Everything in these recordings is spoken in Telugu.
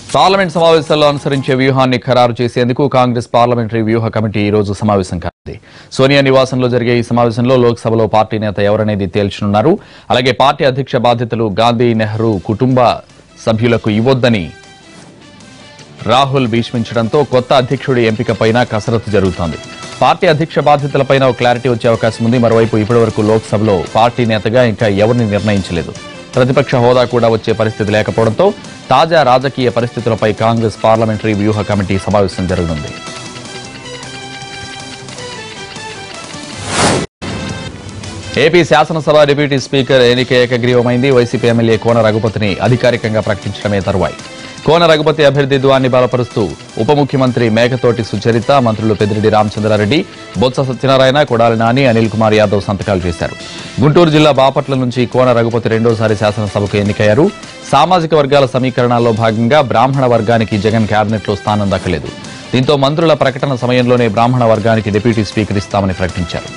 పార్లమెంట్ సమావేశాల్లో అనుసరించే వ్యూహాన్ని ఖరారు చేసేందుకు కాంగ్రెస్ పార్లమెంటరీ వ్యూహ కమిటీ ఈ రోజు సమావేశం కానుంది సోనియా నివాసంలో జరిగే ఈ సమావేశంలో లోక్సభలో పార్టీ నేత ఎవరనేది తేల్చనున్నారు అలాగే పార్టీ అధ్యక్ష బాధ్యతలు గాంధీ నెహ్రూ కుటుంబ సభ్యులకు ఇవ్వొద్దని రాహుల్ భీష్మించడంతో కొత్త అధ్యక్షుడి ఎంపికపైన కసరత్తు జరుగుతోంది పార్టీ అధ్యక్ష బాధ్యతలపైన ఒక క్లారిటీ వచ్చే అవకాశం ఉంది మరోవైపు ఇప్పటివరకు లోక్సభలో పార్టీ నేతగా ఇంకా ఎవరిని నిర్ణయించలేదు ప్రతిపక్ష హోదా కూడా వచ్చే పరిస్థితి లేకపోవడంతో తాజా రాజకీయ పరిస్థితులపై కాంగ్రెస్ పార్లమెంటరీ వ్యూహ కమిటీ సమావేశం జరగనుంది ఏపీ శాసనసభ డిప్యూటీ స్పీకర్ ఎన్నిక ఏకగ్రీవమైంది వైసీపీ ఎమ్మెల్యే కోన రఘుపతిని అధికారికంగా ప్రకటించడమే తరువాయి కోన రఘుపతి అభ్యర్థిత్వాన్ని బలపరుస్తూ ఉప ముఖ్యమంత్రి మేకతోటి సుచరిత మంత్రులు పెద్దిరెడ్డి రామచంద్రారెడ్డి బొత్స సత్యనారాయణ కొడాలి నాని అనిల్ కుమార్ యాదవ్ సంతకాలు చేశారు గుంటూరు జిల్లా బాపట్ల నుంచి కోన రఘుపతి రెండోసారి శాసనసభకు ఎన్నికయ్యారు సామాజిక వర్గాల సమీకరణాల్లో భాగంగా బ్రాహ్మణ వర్గానికి జగన్ కేబినెట్లో స్థానం దక్కలేదు దీంతో మంత్రుల ప్రకటన సమయంలోనే బ్రాహ్మణ వర్గానికి డిప్యూటీ స్పీకర్ ఇస్తామని ప్రకటించారు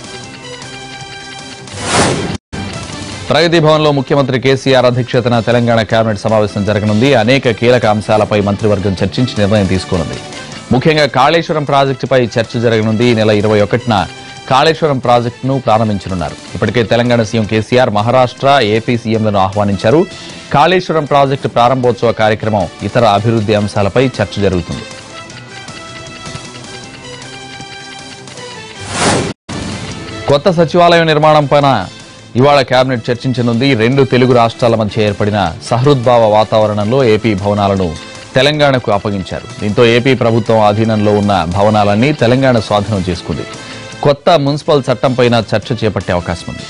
ప్రగతి భవన్లో ముఖ్యమంత్రి కేసీఆర్ అధ్యక్షతన తెలంగాణ కేబినెట్ సమావేశం జరగనుంది అనేక కీలక అంశాలపై మంత్రివర్గం చర్చించి నిర్ణయం తీసుకోనుంది ముఖ్యంగా కాళేశ్వరం ప్రాజెక్టుపై చర్చ జరగనుంది ఈ నెల ఇరవై ఒకటిన కాళేశ్వరం ప్రాజెక్టును ప్రారంభించనున్నారు ఇప్పటికే తెలంగాణ సీఎం కేసీఆర్ మహారాష్ట్ర ఏపీ సీఎంలను ఆహ్వానించారు కాళేశ్వరం ప్రాజెక్టు ప్రారంభోత్సవ కార్యక్రమం ఇతర అభివృద్ధి అంశాలపై చర్చ జరుగుతుంది కొత్త సచివాలయం నిర్మాణం పైన ఇవాళ కేబినెట్ చర్చించనుంది రెండు తెలుగు రాష్ట్రాల మధ్య ఏర్పడిన సహృద్భావ వాతావరణంలో ఏపీ భవనాలను తెలంగాణకు అప్పగించారు దీంతో ఏపీ ప్రభుత్వం ఆధీనంలో ఉన్న భవనాలన్నీ తెలంగాణ స్వాధీనం చేసుకుంది కొత్త మున్సిపల్ చట్టంపైన చర్చ చేపట్టే అవకాశం ఉంది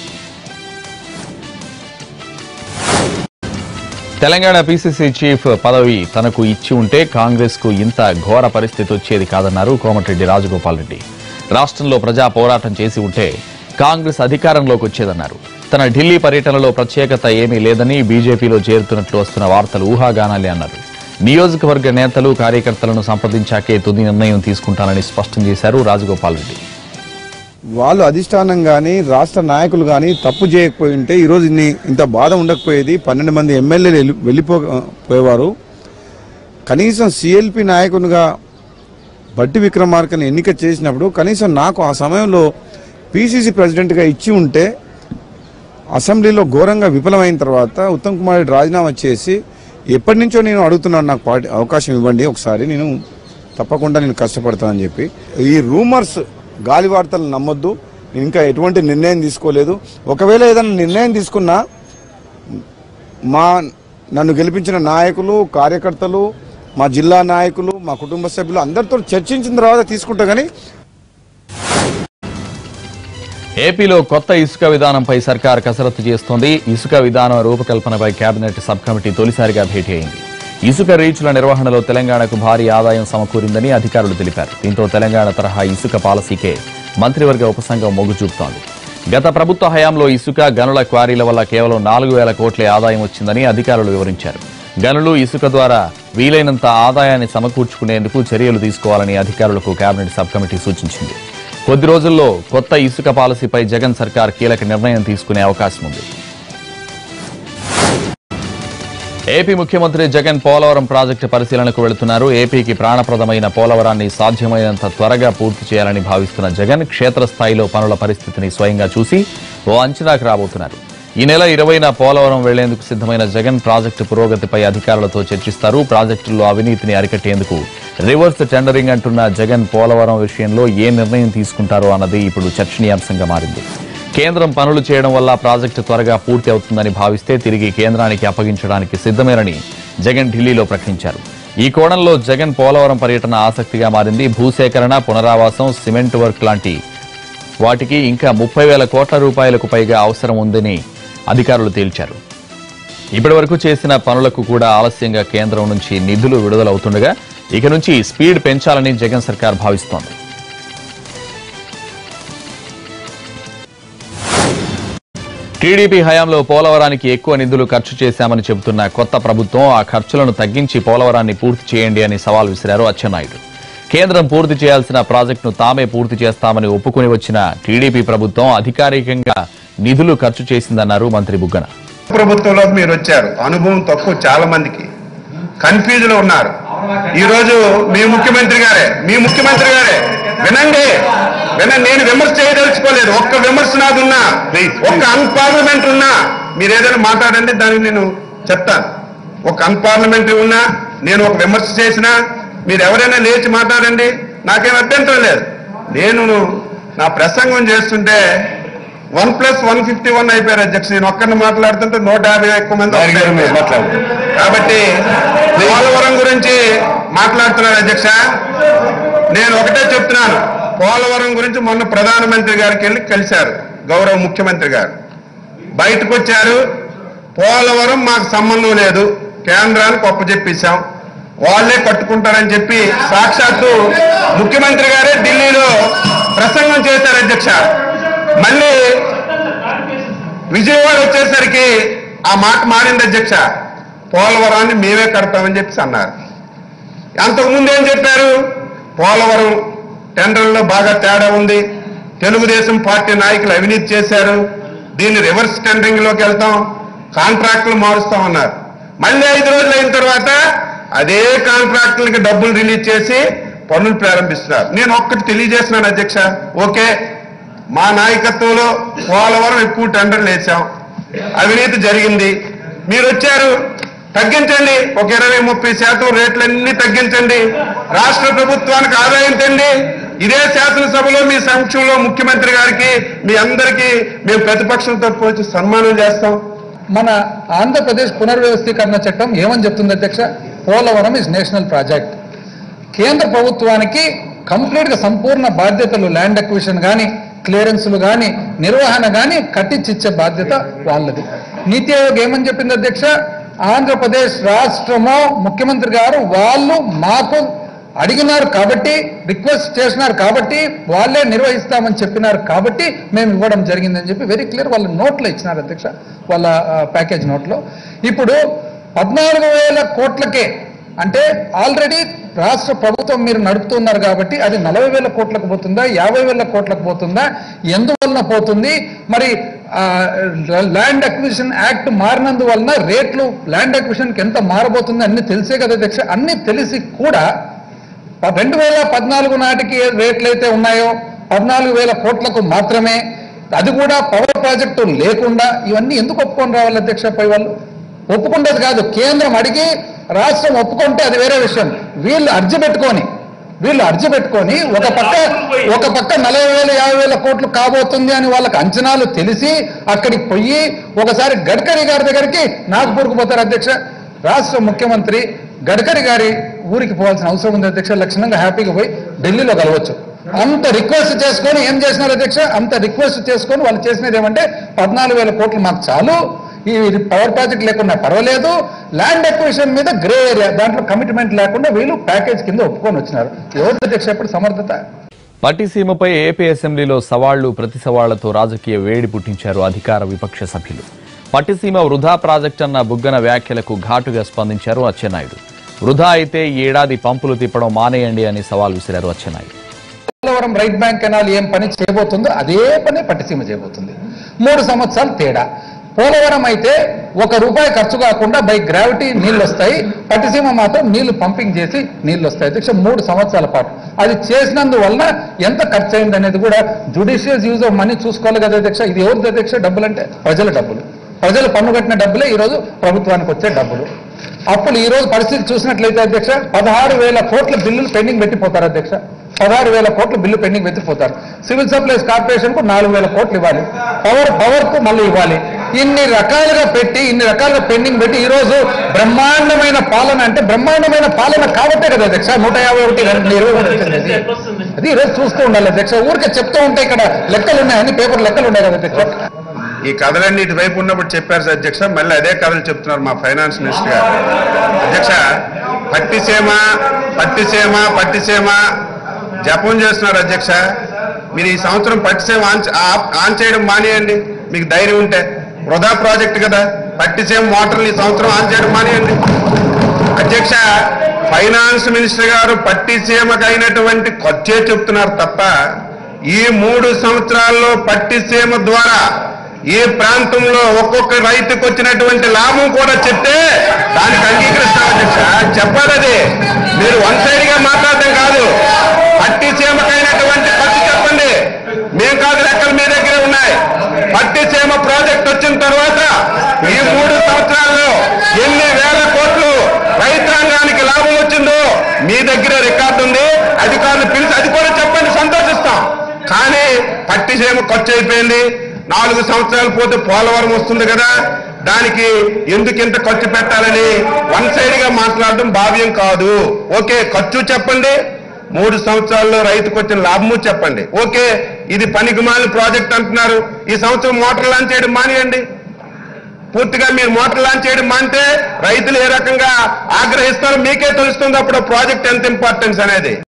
తెలంగాణ పీసీసీ చీఫ్ పదవి తనకు ఇచ్చి ఉంటే కాంగ్రెస్ కు ఇంత ఘోర పరిస్థితి వచ్చేది కాదన్నారు కోమటిరెడ్డి రాజగోపాల్ రెడ్డి రాష్ట్రంలో ప్రజా పోరాటం చేసి ఉంటే కాంగ్రెస్ అధికారంలోకి వచ్చేదన్నారు తన ఢిల్లీ పర్యటనలో ప్రత్యేకత ఏమీ లేదని బీజేపీలో చేరుతున్నట్లు వస్తున్న వార్తలు ఊహాగానాలే అన్నారు నియోజకవర్గ నేతలు కార్యకర్తలను సంప్రదించాకే తుది నిర్ణయం తీసుకుంటానని స్పష్టం చేశారు రాజగోపాల్ రెడ్డి వాళ్ళు అధిష్టానం కానీ రాష్ట్ర నాయకులు కానీ తప్పు చేయకపోయి ఉంటే ఈరోజు ఇన్ని ఇంత బాధ ఉండకపోయేది పన్నెండు మంది ఎమ్మెల్యేలు వెళ్ళి- వెళ్ళిపో పోయేవారు కనీసం సిఎల్పి నాయకునిగా బట్టి విక్రమార్కని ఎన్నిక చేసినప్పుడు కనీసం నాకు ఆ సమయంలో పిసిసి ప్రెసిడెంట్గా ఇచ్చి ఉంటే అసెంబ్లీలో ఘోరంగా విఫలమైన తర్వాత ఉత్తమ్ కుమార్ రెడ్డి రాజీనామా చేసి ఎప్పటి నుంచో నేను అడుగుతున్నాను నాకు పార్టీ అవకాశం ఇవ్వండి ఒకసారి నేను తప్పకుండా నేను కష్టపడతానని చెప్పి ఈ రూమర్స్ గాలి వార్తలు నమ్మొద్దు నేను ఇంకా ఎటువంటి నిర్ణయం తీసుకోలేదు ఒకవేళ ఏదైనా నిర్ణయం తీసుకున్నా మా నన్ను గెలిపించిన నాయకులు కార్యకర్తలు మా జిల్లా నాయకులు మా కుటుంబ సభ్యులు అందరితో చర్చించిన తర్వాత తీసుకుంటా కానీ ఏపీలో కొత్త ఇసుక విధానంపై సర్కార్ కసరత్తు చేస్తోంది ఇసుక విధానం రూపకల్పనపై కేబినెట్ సబ్ కమిటీ తొలిసారిగా భేటీ అయింది ఇసుక రీచ్ల నిర్వహణలో తెలంగాణకు భారీ ఆదాయం సమకూరిందని అధికారులు తెలిపారు దీంతో తెలంగాణ తరహా ఇసుక పాలసీకే మంత్రివర్గ ఉపసంఘం మొగ్గు చూపుతోంది గత ప్రభుత్వ హయాంలో ఇసుక గనుల క్వారీల వల్ల కేవలం నాలుగు వేల కోట్లే ఆదాయం వచ్చిందని అధికారులు వివరించారు గనులు ఇసుక ద్వారా వీలైనంత ఆదాయాన్ని సమకూర్చుకునేందుకు చర్యలు తీసుకోవాలని అధికారులకు కేబినెట్ సబ్ కమిటీ సూచించింది కొద్ది రోజుల్లో కొత్త ఇసుక పాలసీపై జగన్ సర్కార్ కీలక నిర్ణయం తీసుకునే అవకాశం ఉంది ఏపీ ముఖ్యమంత్రి జగన్ పోలవరం ప్రాజెక్టు పరిశీలనకు వెళుతున్నారు ఏపీకి ప్రాణప్రదమైన పోలవరాన్ని సాధ్యమైనంత త్వరగా పూర్తి చేయాలని భావిస్తున్న జగన్ క్షేత్రస్థాయిలో పనుల పరిస్థితిని స్వయంగా చూసి ఓ అంచనాకు రాబోతున్నారు ఈ నెల ఇరవైన పోలవరం వెళ్లేందుకు సిద్ధమైన జగన్ ప్రాజెక్టు పురోగతిపై అధికారులతో చర్చిస్తారు ప్రాజెక్టుల్లో అవినీతిని అరికట్టేందుకు రివర్స్ టెండరింగ్ అంటున్న జగన్ పోలవరం విషయంలో ఏ నిర్ణయం తీసుకుంటారో అన్నది ఇప్పుడు చర్చనీయాంశంగా మారింది కేంద్రం పనులు చేయడం వల్ల ప్రాజెక్టు త్వరగా పూర్తి అవుతుందని భావిస్తే తిరిగి కేంద్రానికి అప్పగించడానికి సిద్ధమేనని జగన్ ఢిల్లీలో ప్రకటించారు ఈ కోణంలో జగన్ పోలవరం పర్యటన ఆసక్తిగా మారింది భూసేకరణ పునరావాసం సిమెంట్ వర్క్ లాంటి వాటికి ఇంకా ముప్పై వేల కోట్ల రూపాయలకు పైగా అవసరం ఉందని అధికారులు తేల్చారు ఇప్పటి వరకు చేసిన పనులకు కూడా ఆలస్యంగా కేంద్రం నుంచి నిధులు విడుదలవుతుండగా ఇక నుంచి స్పీడ్ పెంచాలని జగన్ సర్కార్ భావిస్తోంది టీడీపీ హయాంలో పోలవరానికి ఎక్కువ నిధులు ఖర్చు చేశామని చెబుతున్న కొత్త ప్రభుత్వం ఆ ఖర్చులను తగ్గించి పోలవరాన్ని పూర్తి చేయండి అని సవాల్ విసిరారు అచ్చెన్నాయుడు కేంద్రం పూర్తి చేయాల్సిన ప్రాజెక్టును తామే పూర్తి చేస్తామని ఒప్పుకుని వచ్చిన టీడీపీ ప్రభుత్వం అధికారికంగా నిధులు ఖర్చు చేసిందన్నారు మంత్రి బుగ్గన ప్రభుత్వంలోకి మీరు వచ్చారు అనుభవం తక్కువ చాలా మందికి కన్ఫ్యూజ్ లో ఉన్నారు ఈ రోజు మీ ముఖ్యమంత్రి గారే మీ ముఖ్యమంత్రి గారే వినండి వినండి నేను విమర్శ చేయదలుచుకోలేదు ఒక్క విమర్శ నాది ఉన్నా ఒక్క అన్పార్లమెంట్ ఉన్నా మీరు ఏదైనా మాట్లాడండి దానికి నేను చెప్తాను ఒక అన్పార్లమెంటరీ ఉన్నా నేను ఒక విమర్శ చేసినా మీరు ఎవరైనా లేచి మాట్లాడండి నాకేం అభ్యంతరం లేదు నేను నా ప్రసంగం చేస్తుంటే one plus one fifty one అయిపోయారు అధ్యక్ష నేను ఒక్కరిని మాట్లాడుతుంటే నూట యాభై ఎక్కువ మంది మాట్లాడు కాబట్టి పోలవరం గురించి మాట్లాడుతున్నారు అధ్యక్ష నేను ఒకటే చెప్తున్నాను పోలవరం గురించి మొన్న ప్రధానమంత్రి గారికి వెళ్ళి కలిశారు గౌరవ ముఖ్యమంత్రి గారు బయటకు వచ్చారు పోలవరం మాకు సంబంధం లేదు కేంద్రానికి ఒప్పచెప్పేశాం వాళ్ళే కట్టుకుంటారని చెప్పి సాక్షాత్తు ముఖ్యమంత్రి గారే ఢిల్లీలో ప్రసంగం చేశారు అధ్యక్ష మళ్ళీ విజయవాడ వచ్చేసరికి ఆ మాట మారింది అధ్యక్ష పోలవరాన్ని మేమే కడతామని చెప్పి అన్నారు అంతకుముందు ఏం చెప్పారు పోలవరం టెండర్లో బాగా తేడా ఉంది తెలుగుదేశం పార్టీ నాయకులు అవినీతి చేశారు దీన్ని రివర్స్ టెండరింగ్ లోకి వెళ్తాం కాంట్రాక్టులు మారుస్తామన్నారు మళ్ళీ ఐదు రోజులు అయిన తర్వాత అదే కాంట్రాక్టులకి డబ్బులు రిలీజ్ చేసి పనులు ప్రారంభిస్తున్నారు నేను ఒక్కటి తెలియజేస్తున్నాను అధ్యక్ష ఓకే మా నాయకత్వంలో పోలవరం ఎక్కువ టెండర్లు వేసాం అవినీతి జరిగింది మీరు వచ్చారు తగ్గించండి ఒక ఇరవై ముప్పై శాతం రేట్లన్నీ తగ్గించండి రాష్ట్ర ప్రభుత్వానికి ఆదాయం తెండి ఇదే శాసనసభలో మీ సంక్షంలో ముఖ్యమంత్రి గారికి మీ అందరికీ మేము ప్రతిపక్షం తరపు వచ్చి సన్మానం చేస్తాం మన ఆంధ్రప్రదేశ్ పునర్వ్యవస్థీకరణ చట్టం ఏమని చెప్తుంది అధ్యక్ష పోలవరం ఇస్ నేషనల్ ప్రాజెక్ట్ కేంద్ర ప్రభుత్వానికి కంప్లీట్ గా సంపూర్ణ బాధ్యతలు ల్యాండ్ అక్విజిషన్ కానీ క్లియరెన్స్లు కానీ నిర్వహణ కానీ కట్టించిచ్చే బాధ్యత వాళ్ళది నీతి ఆయోగ్ ఏమని చెప్పింది అధ్యక్ష ఆంధ్రప్రదేశ్ రాష్ట్రము ముఖ్యమంత్రి గారు వాళ్ళు మాకు అడిగినారు కాబట్టి రిక్వెస్ట్ చేసినారు కాబట్టి వాళ్ళే నిర్వహిస్తామని చెప్పినారు కాబట్టి మేము ఇవ్వడం జరిగిందని చెప్పి వెరీ క్లియర్ వాళ్ళ నోట్లో ఇచ్చినారు అధ్యక్ష వాళ్ళ ప్యాకేజ్ నోట్లో ఇప్పుడు పద్నాలుగు వేల కోట్లకే అంటే ఆల్రెడీ రాష్ట్ర ప్రభుత్వం మీరు నడుపుతున్నారు కాబట్టి అది నలభై వేల కోట్లకు పోతుందా యాభై వేల కోట్లకు పోతుందా ఎందువలన పోతుంది మరి ల్యాండ్ అక్విజిషన్ యాక్ట్ మారినందువలన రేట్లు ల్యాండ్ అక్విజిషన్కి ఎంత మారబోతుంది అన్ని తెలిసే కదా అధ్యక్ష అన్ని తెలిసి కూడా ప- రెండు వేల పద్నాలుగు నాటికి ఏ రేట్లు అయితే ఉన్నాయో పద్నాలుగు వేల కోట్లకు మాత్రమే అది కూడా పవర్ ప్రాజెక్టు లేకుండా ఇవన్నీ ఎందుకు ఒప్పుకొని రావాలి అధ్యక్ష పై వాళ్ళు ఒప్పుకుంటది కాదు కేంద్రం అడిగి రాష్ట్రం ఒప్పుకుంటే అది వేరే విషయం వీళ్ళు అర్జీ పెట్టుకొని వీళ్ళు అర్జీ పెట్టుకొని ఒక పక్క ఒక పక్క నలభై వేల యాభై వేల కోట్లు కాబోతుంది అని వాళ్ళకి అంచనాలు తెలిసి అక్కడికి పోయి ఒకసారి గడ్కరీ గారి దగ్గరికి నాగపూర్కు పోతారు అధ్యక్ష రాష్ట్ర ముఖ్యమంత్రి గడ్కరీ గారి ఊరికి పోవాల్సిన అవసరం ఉంది అధ్యక్ష లక్షణంగా హ్యాపీగా పోయి ఢిల్లీలో కలవచ్చు అంత రిక్వెస్ట్ చేసుకొని ఏం చేసినారు అధ్యక్ష అంత రిక్వెస్ట్ చేసుకొని వాళ్ళు చేసినది ఏమంటే పద్నాలుగు వేల కోట్లు మాకు చాలు ఈ ఇది పవర్ ప్రాజెక్ట్ లేకుండా పర్వాలేదు ల్యాండ్ అక్విజిషన్ మీద గ్రే ఏరియా దాంట్లో కమిట్మెంట్ లేకుండా వీళ్ళు ప్యాకేజ్ కింద ఒప్పుకొని వచ్చినారు ఎవరు అధ్యక్ష ఎప్పుడు సమర్థత పట్టిసీమపై ఏపీ అసెంబ్లీలో సవాళ్లు ప్రతి సవాళ్లతో రాజకీయ వేడి పుట్టించారు అధికార విపక్ష సభ్యులు పట్టిసీమ వృధా ప్రాజెక్ట్ అన్న బుగ్గన వ్యాఖ్యలకు ఘాటుగా స్పందించారు అచ్చెన్నాయుడు వృధా అయితే ఈ ఏడాది పంపులు తిప్పడం మానేయండి అని సవాల్ విసిరారు Atchannaidu Polavaram right bank canal ఏం పని చేయబోతుందో అదే పని పట్టిసీమ చేయబోతుంది మూడు సంవత్సరాలు తేడా పోలవరం అయితే ఒక రూపాయి ఖర్చు కాకుండా బై గ్రావిటీ నీళ్లు వస్తాయి పట్టిసీమ మాత్రం నీళ్లు పంపింగ్ చేసి నీళ్లు వస్తాయి అధ్యక్ష మూడు సంవత్సరాల పాటు అది చేసినందువలన ఎంత ఖర్చు అయింది అనేది కూడా జుడిషియస్ యూజ్ ఆఫ్ మనీ చూసుకోవాలి కదా అధ్యక్ష ఇది ఎవరిది అధ్యక్ష డబ్బులు అంటే ప్రజల డబ్బులు ప్రజలు పన్ను కట్టిన డబ్బులే ఈ రోజు ప్రభుత్వానికి వచ్చే డబ్బులు అప్పులు ఈ రోజు పరిస్థితి చూసినట్లయితే అధ్యక్ష పదహారు వేల కోట్ల బిల్లులు పెండింగ్ పెట్టిపోతారు అధ్యక్ష పదహారు వేల కోట్ల బిల్లు పెండింగ్ పెట్టిపోతారు సివిల్ సప్లైస్ కార్పొరేషన్ కు నాలుగు వేల కోట్లు ఇవ్వాలి పవర్ పవర్ కు మళ్ళీ ఇవ్వాలి ఇన్ని రకాలుగా పెట్టి ఇన్ని రకాలుగా పెండింగ్ పెట్టి ఈ రోజు బ్రహ్మాండమైన పాలన అంటే బ్రహ్మాండమైన పాలన కాబట్టే కదా అధ్యక్ష నూట యాభై ఒకటి రెండు ఇరవై ఒకటి వచ్చింది అది. అది ఈ రోజు చూస్తూ ఉండాలి అధ్యక్ష ఊరికే చెప్తూ ఉంటే ఇక్కడ లెక్కలు ఉన్నాయని పేపర్ లెక్కలు ఉన్నాయి కదా అధ్యక్ష ఈ కథలన్నీ ఇటువైపు ఉన్నప్పుడు చెప్పారు సార్ అధ్యక్ష మళ్ళీ అదే కథలు చెప్తున్నారు మా ఫైనాన్స్ మినిస్టర్ గారు అధ్యక్ష పట్టిసీమ పట్టిసీమ పట్టిసీమ జపం చేస్తున్నారు అధ్యక్ష మీరు ఈ సంవత్సరం పట్టిసీమ ఆన్ ఆ- ఆన్ చేయడం మానేయండి మీకు ధైర్యం ఉంటే వృధా ప్రాజెక్ట్ కదా పట్టిసీమ మోటార్లు ఈ సంవత్సరం ఆన్ చేయడం మానేయండి అధ్యక్ష ఫైనాన్స్ మినిస్టర్ గారు పట్టిసీమకు అయినటువంటి ఖర్చే చెప్తున్నారు తప్ప ఈ మూడు సంవత్సరాల్లో పట్టిసీమ ద్వారా ఈ ప్రాంతంలో ఒక్కొక్క రైతుకు వచ్చినటువంటి లాభం కూడా చెప్తే దానికి అంగీకరిస్తాం అధ్యక్ష చెప్పాలి అది మీరు వన్ సైడ్ గా మాట్లాడడం కాదు పట్టి సీమకైనటువంటి ఖర్చు చెప్పండి మేం కాదు లెక్కలు మీ దగ్గరే ఉన్నాయి పట్టి సీమ ప్రాజెక్ట్ వచ్చిన తర్వాత ఈ మూడు సంవత్సరాల్లో ఎన్ని వేల కోట్లు రైతాంగానికి లాభం వచ్చిందో మీ దగ్గర రికార్డు ఉంది అధికారులు పిలిచి అది కూడా చెప్పండి సంతోషిస్తాం కానీ పట్టి సీమ ఖర్చు అయిపోయింది నాలుగు సంవత్సరాలు పోతే పోలవరం వస్తుంది కదా దానికి ఎందుకు ఇంత ఖర్చు పెట్టాలని వన్ సైడ్ గా మాట్లాడడం భావ్యం కాదు ఓకే ఖర్చు చెప్పండి మూడు సంవత్సరాల్లో రైతుకు వచ్చిన లాభము చెప్పండి ఓకే ఇది పనికిమాలిన ప్రాజెక్ట్ అంటున్నారు ఈ సంవత్సరం మోటార్ లాంచ్ చేయడం మానేయండి పూర్తిగా మీరు మోటార్ లాంచ్ చేయడం మానితే రైతులు ఏ రకంగా ఆగ్రహిస్తారో మీకే తెలుస్తుంది అప్పుడు ప్రాజెక్ట్ ఎంత ఇంపార్టెన్స్ అనేది